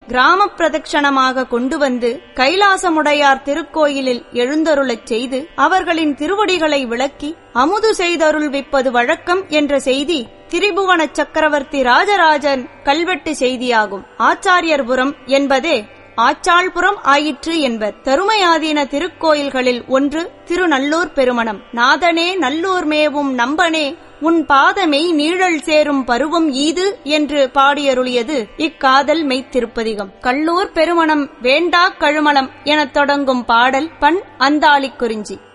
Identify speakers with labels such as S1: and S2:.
S1: கிராம பிரதட்சணமாக கொண்டு வந்து கைலாசமுடையார் திருக்கோயிலில் எழுந்தருளச் செய்து அவர்களின் திருவடிகளை விளக்கி அமுது செய்தருள்விப்பது வழக்கம் என்ற செய்தி திரிபுவன சக்கரவர்த்தி ராஜராஜன் கல்வெட்டு செய்தியாகும் ஆச்சாரியர்புரம் என்பதே ஆச்சாள்புரம் ஆயிற்று என்பர் தருமையாதீன திருக்கோயில்களில் ஒன்று திருநல்லூர் பெருமணம் நாதனே நல்லூர் மேவும் நம்பனே உன் பாதமை நீழல் சேரும் பருவம் ஈது என்று பாடியருளியது இக்காதல் மெய்த்திருப்பதிகம் கல்லூர் பெருமணம் வேண்டா கழுமலம் எனத் தொடங்கும் பாடல் பண் அந்தாளிக் குறிஞ்சி